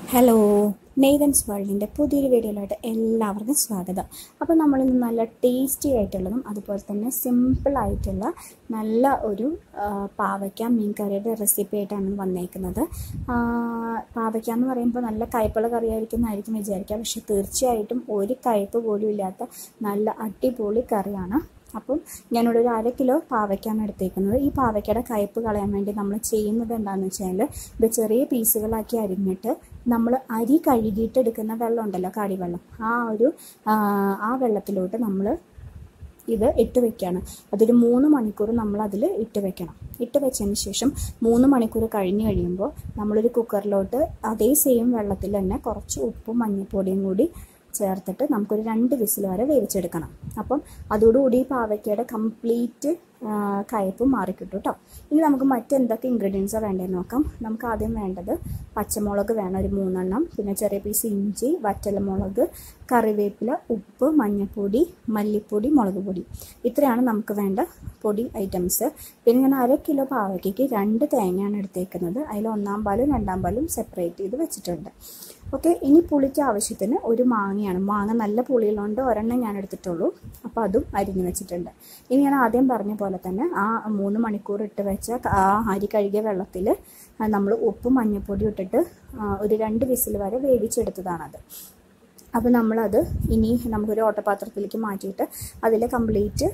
hello നെയ്തൻസ് വേൾഡിൻ്റെ പുതിയൊരു വീഡിയോയിലോട്ട് എല്ലാവർക്കും സ്വാഗതം അപ്പോൾ നമ്മളിന്ന് നല്ല ടേസ്റ്റി ആയിട്ടുള്ളതും അതുപോലെ തന്നെ സിമ്പിൾ ആയിട്ടുള്ള നല്ല ഒരു ആ, പാവയ്ക്ക മീൻ കറിയുടെ റെസിപ്പി ആയിട്ടാണ് വന്നേക്കുന്നത് ആ, പാവയ്ക്ക എന്ന് പറയുമ്പോൾ നല്ല കയ്പുള്ള കറിയായിരിക്കും എന്നായിരിക്കും വിചാരിക്കുക പക്ഷേ തീർച്ചയായിട്ടും ഒരു കയ്പ് പോലും ഇല്ലാത്ത നല്ല അടിപൊളി കറിയാണ് അപ്പം ഞാനിവിടെ ഒരു അര കിലോ പാവയ്ക്കാണ് എടുത്തേക്കുന്നത് ഈ പാവയ്ക്കയുടെ കയ്പ്പ് കളയാൻ വേണ്ടി നമ്മൾ ചെയ്യുന്നത് എന്താണെന്ന് വെച്ചാൽ ഇത് ചെറിയ പീസുകളാക്കി അരിഞ്ഞിട്ട് നമ്മൾ അരി കഴുകിയിട്ട് എടുക്കുന്ന വെള്ളം ഉണ്ടല്ലോ കാടിവെള്ളം ആ ഒരു ആ, ആ വെള്ളത്തിലോട്ട് നമ്മൾ ഇത് ഇട്ട് വെക്കുകയാണ് അതൊരു മൂന്ന് മണിക്കൂർ നമ്മൾ അതിൽ ഇട്ട് വെക്കണം ഇട്ട് വെച്ചതിന് ശേഷം മൂന്ന് മണിക്കൂർ കഴിഞ്ഞ് കഴിയുമ്പോൾ നമ്മളൊരു കുക്കറിലോട്ട് അതേ സെയിം വെള്ളത്തിൽ തന്നെ കുറച്ച് ഉപ്പും മഞ്ഞൾപ്പൊടിയും കൂടി ചേർത്തിട്ട് നമുക്കൊരു രണ്ട് വിസിൽ വരെ വേവിച്ചെടുക്കണം അപ്പം അതോടുകൂടി ഈ പാവയ്ക്കയുടെ കംപ്ലീറ്റ് കയ്പ്പ് മാറിക്കിട്ടും കേട്ടോ ഇനി നമുക്ക് മറ്റെന്തൊക്കെ ഇൻഗ്രീഡിയൻസാണ് വേണ്ടതെന്ന് നോക്കാം നമുക്ക് ആദ്യം വേണ്ടത് പച്ചമുളക് വേണം ഒരു മൂന്നെണ്ണം പിന്നെ ചെറിയ പീസ് ഇഞ്ചി വറ്റൽമുളക് കറിവേപ്പില ഉപ്പ് മഞ്ഞൾപ്പൊടി മല്ലിപ്പൊടി മുളക് പൊടി ഇത്രയാണ് നമുക്ക് വേണ്ട പൊടി ഐറ്റംസ് പിന്നെ ഞാൻ അര കിലോ പാവയ്ക്കയ്ക്ക് രണ്ട് തേങ്ങയാണ് എടുത്തേക്കുന്നത് അതിൽ ഒന്നാം പാലും രണ്ടാം പാലും സെപ്പറേറ്റ് ചെയ്ത് വെച്ചിട്ടുണ്ട് ഓക്കെ ഇനി പുളിക്ക് ആവശ്യത്തിന് ഒരു മാങ്ങയാണ് മാങ്ങ നല്ല പുളിയുള്ളതുകൊണ്ട് ഒരെണ്ണം ഞാൻ എടുത്തിട്ടുള്ളൂ അപ്പോൾ അതും അരിഞ്ഞു വെച്ചിട്ടുണ്ട് ഇനി ഞാൻ ആദ്യം പറഞ്ഞ പോലെ തന്നെ ആ മൂന്ന് മണിക്കൂർ ഇട്ട് വെച്ച ആ അരി കഴുകിയ വെള്ളത്തിൽ നമ്മൾ ഉപ്പും മഞ്ഞൾപ്പൊടി ഇട്ടിട്ട് ആ, ഒരു രണ്ട് വിസിൽ വരെ വേവിച്ചെടുത്തതാണത് അപ്പോൾ നമ്മളത് ഇനി നമുക്കൊരു ഓട്ടപാത്രത്തിലേക്ക് മാറ്റിയിട്ട് അതിൽ കംപ്ലീറ്റ്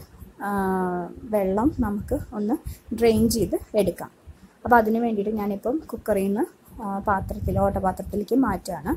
വെള്ളം നമുക്ക് ഒന്ന് ഡ്രെയിൻ ചെയ്ത് എടുക്കാം അപ്പോൾ അതിന് വേണ്ടിയിട്ട് ഞാനിപ്പം കുക്കറിൽ നിന്ന് പാത്രത്തിൽ ഓട്ടപാത്രത്തിലേക്ക് മാറ്റുകയാണ്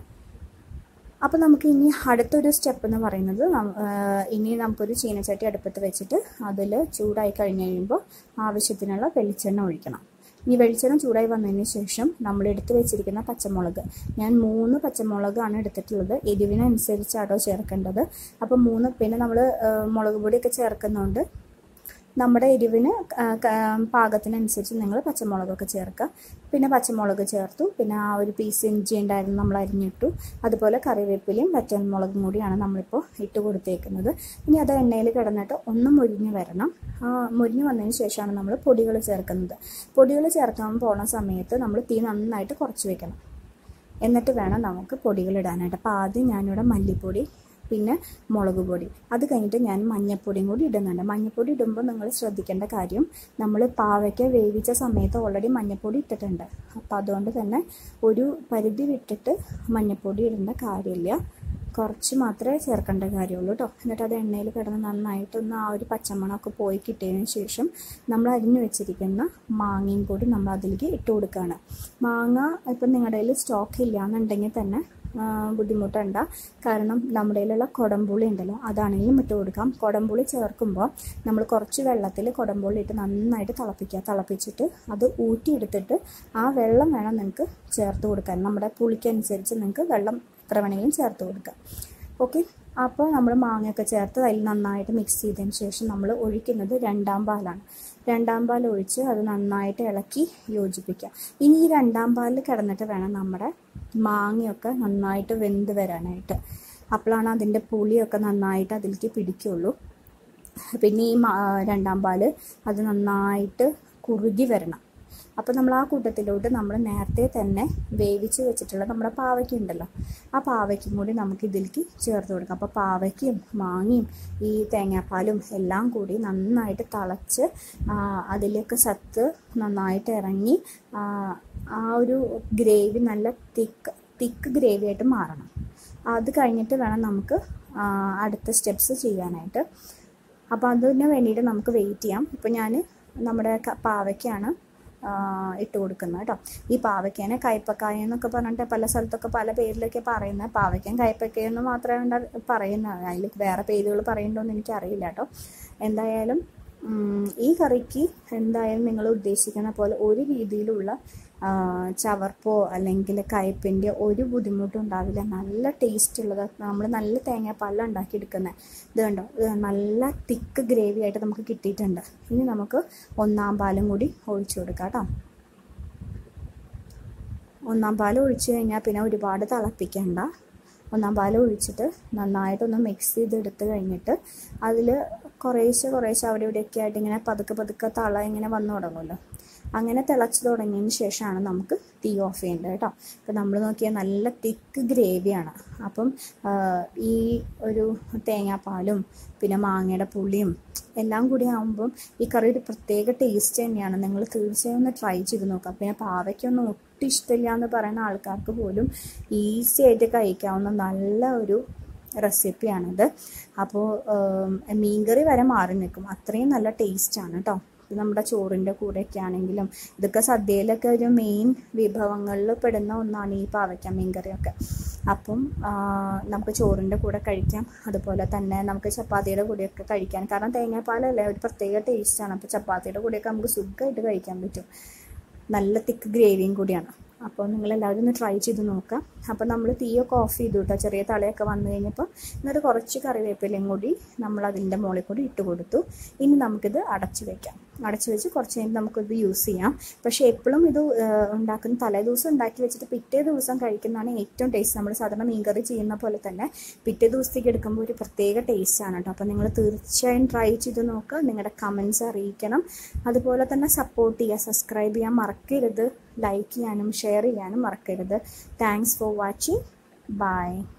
അപ്പോൾ നമുക്ക് ഇനി അടുത്തൊരു സ്റ്റെപ്പ് എന്ന് പറയുന്നത് നം- ആ, ഇനി നമുക്കൊരു ചീനച്ചട്ടി അടുപ്പത്ത് വെച്ചിട്ട് അതിൽ ചൂടായി കഴിഞ്ഞ് കഴിയുമ്പോൾ ആവശ്യത്തിനുള്ള വെളിച്ചെണ്ണ ഒഴിക്കണം ഇനി വെളിച്ചെണ്ണ ചൂടായി വന്നതിന് ശേഷം നമ്മൾ എടുത്ത് വെച്ചിരിക്കുന്ന പച്ചമുളക് ഞാൻ മൂന്ന് പച്ചമുളകാണ് എടുത്തിട്ടുള്ളത് എരിവിനനുസരിച്ചാട്ടോ ചേർക്കേണ്ടത് അപ്പോൾ മൂന്ന് പിന്നെ നമ്മൾ മുളക് പൊടിയൊക്കെ ചേർക്കുന്നതുകൊണ്ട് നമ്മുടെ എരിവിന് ആ, ക- പാകത്തിനനുസരിച്ച് നിങ്ങൾ പച്ചമുളകൊക്കെ ചേർക്കുക പിന്നെ പച്ചമുളക് ചേർത്തു പിന്നെ ആ ഒരു പീസ് ഇഞ്ചി ഉണ്ടായിരുന്നു നമ്മൾ അരിഞ്ഞിട്ടു അതുപോലെ കറിവേപ്പിലയും പച്ചമുളകും കൂടിയാണ് നമ്മളിപ്പോൾ ഇട്ട് കൊടുത്തേക്കുന്നത് ഇനി അത് എണ്ണയിൽ കിടന്നിട്ട് ഒന്ന് മുരിഞ്ഞ് വരണം ആ മുരിഞ്ഞ് വന്നതിന് ശേഷമാണ് നമ്മൾ പൊടികൾ ചേർക്കുന്നത് പൊടികൾ ചേർക്കാൻ പോണ സമയത്ത് നമ്മൾ തീ നന്നായിട്ട് കുറച്ച് വെക്കണം എന്നിട്ട് വേണം നമുക്ക് പൊടികൾ ഇടാനായിട്ട് അപ്പോൾ ആദ്യം ഞാനിവിടെ മല്ലിപ്പൊടി പിന്നെ മുളക് പൊടി അത് കഴിഞ്ഞിട്ട് ഞാൻ മഞ്ഞൾപ്പൊടിയും കൂടി ഇടുന്നുണ്ട് മഞ്ഞൾപ്പൊടി ഇടുമ്പോൾ നിങ്ങൾ ശ്രദ്ധിക്കേണ്ട കാര്യം നമ്മൾ പാവയ്ക്ക വേവിച്ച സമയത്ത് ഓൾറെഡി മഞ്ഞൾപ്പൊടി ഇട്ടിട്ടുണ്ട് അപ്പോൾ അതുകൊണ്ട് തന്നെ ഒരു പരിധി വിട്ടിട്ട് മഞ്ഞൾപ്പൊടി ഇടേണ്ട കാര്യമില്ല കുറച്ച് മാത്രമേ ചേർക്കേണ്ട കാര്യമുള്ളൂ കേട്ടോ എന്നിട്ട് അത് എണ്ണയിൽ കിടന്ന് നന്നായിട്ടൊന്ന് ആ ഒരു പച്ചമണമൊക്കെ പോയി കിട്ടിയതിന് ശേഷം നമ്മൾ അരിഞ്ഞു വെച്ചിരിക്കുന്ന മാങ്ങയും കൂടി നമ്മൾ അതിലേക്ക് ഇട്ട് കൊടുക്കുകയാണ് മാങ്ങ ഇപ്പം നിങ്ങളുടെ കയ്യിൽ സ്റ്റോക്ക് ഇല്ല എന്നുണ്ടെങ്കിൽ തന്നെ ആ, ബുദ്ധിമുട്ടണ്ട കാരണം നമ്മുടെ കയ്യിലുള്ള കുടംപുളി ഉണ്ടല്ലോ അതാണെങ്കിലും ഇട്ട് കൊടുക്കാം കുടംപുളി ചേർക്കുമ്പോൾ നമ്മൾ കുറച്ച് വെള്ളത്തിൽ കുടംപുളി ഇട്ട് നന്നായിട്ട് തിളപ്പിക്കുക തിളപ്പിച്ചിട്ട് അത് ഊറ്റിയെടുത്തിട്ട് ആ വെള്ളം വേണം നിങ്ങൾക്ക് ചേർത്ത് കൊടുക്കാൻ നമ്മുടെ പുളിക്കനുസരിച്ച് നിങ്ങൾക്ക് വെള്ളം എത്ര വേണമെങ്കിലും ചേർത്ത് കൊടുക്കാം ഓക്കെ അപ്പോൾ നമ്മൾ മാങ്ങയൊക്കെ ചേർത്ത് അതിൽ നന്നായിട്ട് മിക്സ് ചെയ്തതിന് ശേഷം നമ്മൾ ഒഴിക്കുന്നത് രണ്ടാം പാലാണ് രണ്ടാം പാൽ ഒഴിച്ച് അത് നന്നായിട്ട് ഇളക്കി യോജിപ്പിക്കുക ഇനി ഈ രണ്ടാം പാലിൽ കിടന്നിട്ട് വേണം നമ്മുടെ മാങ്ങയൊക്കെ നന്നായിട്ട് വെന്ത് വരാനായിട്ട് അപ്പോഴാണ് അതിൻ്റെ പുളിയൊക്കെ നന്നായിട്ട് അതിലേക്ക് പിടിക്കുള്ളൂ പിന്നെ ഈ മാ- രണ്ടാം പാല് അത് നന്നായിട്ട് കുറുകി വരണം അപ്പോൾ നമ്മൾ ആ കൂട്ടത്തിലോട്ട് നമ്മൾ നേരത്തെ തന്നെ വേവിച്ച് വെച്ചിട്ടുള്ള നമ്മുടെ പാവയ്ക്ക ഉണ്ടല്ലോ ആ പാവയ്ക്കും കൂടി നമുക്ക് ഇതിലേക്ക് ചേർത്ത് കൊടുക്കാം അപ്പോൾ പാവയ്ക്കയും മാങ്ങയും ഈ തേങ്ങാപ്പാലും എല്ലാം കൂടി നന്നായിട്ട് തിളച്ച് ആ, അതിലേക്ക് സത്ത് നന്നായിട്ട് ഇറങ്ങി ആ, ആ ഒരു ഗ്രേവി നല്ല തിക്ക് തിക്ക് ഗ്രേവി ആയിട്ട് മാറണം അത് കഴിഞ്ഞിട്ട് വേണം നമുക്ക് ആ, അടുത്ത സ്റ്റെപ്സ് ചെയ്യാനായിട്ട് അപ്പോൾ അതിന് വേണ്ടിയിട്ട് നമുക്ക് വെയിറ്റ് ചെയ്യാം ഇപ്പോൾ ഞാൻ നമ്മുടെ ക- പാവയ്ക്കാണ് ആ, ഇട്ട് കൊടുക്കുന്നത് കേട്ടോ ഈ പാവയ്ക്കേനെ കയ്പക്കായ എന്നൊക്കെ പറഞ്ഞിട്ട് പല സ്ഥലത്തൊക്കെ പല പേരിലൊക്കെ പറയുന്നത് പാവയ്ക്കൻ കയ്പക്കയെന്ന് മാത്രമേ ഉണ്ടാ- പറയുന്നത് അതിൽ വേറെ പേരുകൾ പറയുന്നുണ്ടോ എന്ന് എനിക്കറിയില്ല കേട്ടോ എന്തായാലും ഉം, ഈ കറിക്ക് എന്തായാലും നിങ്ങൾ ഉദ്ദേശിക്കുന്ന പോലെ ഒരു രീതിയിലുള്ള ആ, ചവർപ്പോ അല്ലെങ്കിൽ കയ്പിൻ്റെ ഒരു ബുദ്ധിമുട്ടും ഉണ്ടാവില്ല നല്ല ടേസ്റ്റ് ഉള്ളത് നമ്മൾ നല്ല തേങ്ങാപ്പാലിലാണ് ഉണ്ടാക്കിയെടുക്കുന്നത് ഇത് കണ്ടോ ഇത് നല്ല തിക്ക് ഗ്രേവി ആയിട്ട് നമുക്ക് കിട്ടിയിട്ടുണ്ട് ഇനി നമുക്ക് ഒന്നാം പാലും കൂടി ഒഴിച്ചു കൊടുക്കാം കേട്ടോ ഒന്നാം പാൽ ഒഴിച്ചു കഴിഞ്ഞാൽ പിന്നെ ഒരുപാട് തിളപ്പിക്കണ്ട ഒന്നാം പാൽ ഒഴിച്ചിട്ട് നന്നായിട്ടൊന്ന് മിക്സ് ചെയ്തെടുത്ത് കഴിഞ്ഞിട്ട് അതിൽ കുറേശ്ശെ കുറേശ്ശെ അവിടെ ഇവിടെയൊക്കെ ആയിട്ട് ഇങ്ങനെ പതുക്കെ പതുക്കെ തള ഇങ്ങനെ വന്നു തുടങ്ങുമല്ലോ അങ്ങനെ തിളച്ച് തുടങ്ങിയതിന് ശേഷമാണ് നമുക്ക് തീ ഓഫ് ചെയ്യേണ്ടത് കേട്ടോ അപ്പോൾ നമ്മൾ നോക്കിയാൽ നല്ല തിക്ക് ഗ്രേവിയാണ് അപ്പം ആ, ഈ ഒരു തേങ്ങാപ്പാലും പിന്നെ മാങ്ങയുടെ പുളിയും എല്ലാം കൂടി ആകുമ്പം ഈ കറി ഒരു പ്രത്യേക ടേസ്റ്റ് തന്നെയാണ് നിങ്ങൾ തീർച്ചയായും ഒന്ന് ട്രൈ ചെയ്ത് നോക്കാം പിന്നെ പാവയ്ക്കൊന്നും ഒട്ടും ഇഷ്ടമില്ല എന്ന് പറയുന്ന ആൾക്കാർക്ക് പോലും ഈസി ആയിട്ട് കഴിക്കാവുന്ന നല്ല ഒരു റെസിപ്പിയാണിത് അപ്പോൾ മീൻകറി വരെ മാറി നിൽക്കും അത്രയും നല്ല ടേസ്റ്റാണ് കേട്ടോ ഇത് നമ്മുടെ ചോറിൻ്റെ കൂടെയൊക്കെ ആണെങ്കിലും ഇതൊക്കെ സദ്യയിലൊക്കെ ഒരു മെയിൻ വിഭവങ്ങളിൽ പെടുന്ന ഒന്നാണ് ഈ പാവയ്ക്ക മീൻകറിയൊക്കെ അപ്പം ആ, നമുക്ക് ചോറിൻ്റെ കൂടെ കഴിക്കാം അതുപോലെ തന്നെ നമുക്ക് ചപ്പാത്തിയുടെ കൂടെയൊക്കെ കഴിക്കാൻ കാരണം തേങ്ങാപ്പാലല്ലേ ഒരു പ്രത്യേക ടേസ്റ്റാണ് അപ്പോൾ ചപ്പാത്തിയുടെ കൂടെയൊക്കെ നമുക്ക് സുഖമായിട്ട് കഴിക്കാൻ പറ്റും നല്ല തിക്ക് ഗ്രേവിയും കൂടിയാണ് അപ്പോൾ നിങ്ങൾ എല്ലാവരും ഒന്ന് ട്രൈ ചെയ്ത് നോക്കാം അപ്പോൾ നമ്മൾ തീയൊക്കെ ഓഫ് ചെയ്തു കേട്ടോ ചെറിയ തളയൊക്കെ വന്നു കഴിഞ്ഞപ്പോൾ എന്നിട്ട് കുറച്ച് കറിവേപ്പിലയും കൂടി നമ്മൾ അതിൻ്റെ മുകളിൽ കൂടി ഇട്ട് കൊടുത്തു ഇനി നമുക്കിത് അടച്ചു വെക്കാം അടച്ചു വെച്ച് കുറച്ച് കഴിഞ്ഞ് നമുക്കിത് യൂസ് ചെയ്യാം പക്ഷേ എപ്പോഴും ഇത് ആ, ഉണ്ടാക്കുന്ന തലേ ദിവസം ഉണ്ടാക്കി വെച്ചിട്ട് പിറ്റേ ദിവസം കഴിക്കുന്നതാണ് ഏറ്റവും ടേസ്റ്റ് നമ്മൾ സാധാരണ മീൻകറി ചെയ്യുന്ന പോലെ തന്നെ പിറ്റേ ദിവസത്തേക്ക് എടുക്കുമ്പോൾ ഒരു പ്രത്യേക ടേസ്റ്റാണ് കേട്ടോ അപ്പോൾ നിങ്ങൾ തീർച്ചയായും ട്രൈ ചെയ്ത് നോക്കുക നിങ്ങളുടെ കമൻസ് അറിയിക്കണം അതുപോലെ തന്നെ സപ്പോർട്ട് ചെയ്യുക സബ്സ്ക്രൈബ് ചെയ്യാൻ മറക്കരുത് ലൈക്ക് ചെയ്യാനും ഷെയർ ചെയ്യാനും മറക്കരുത് താങ്ക്സ് ഫോർ വാച്ചിങ് ബൈ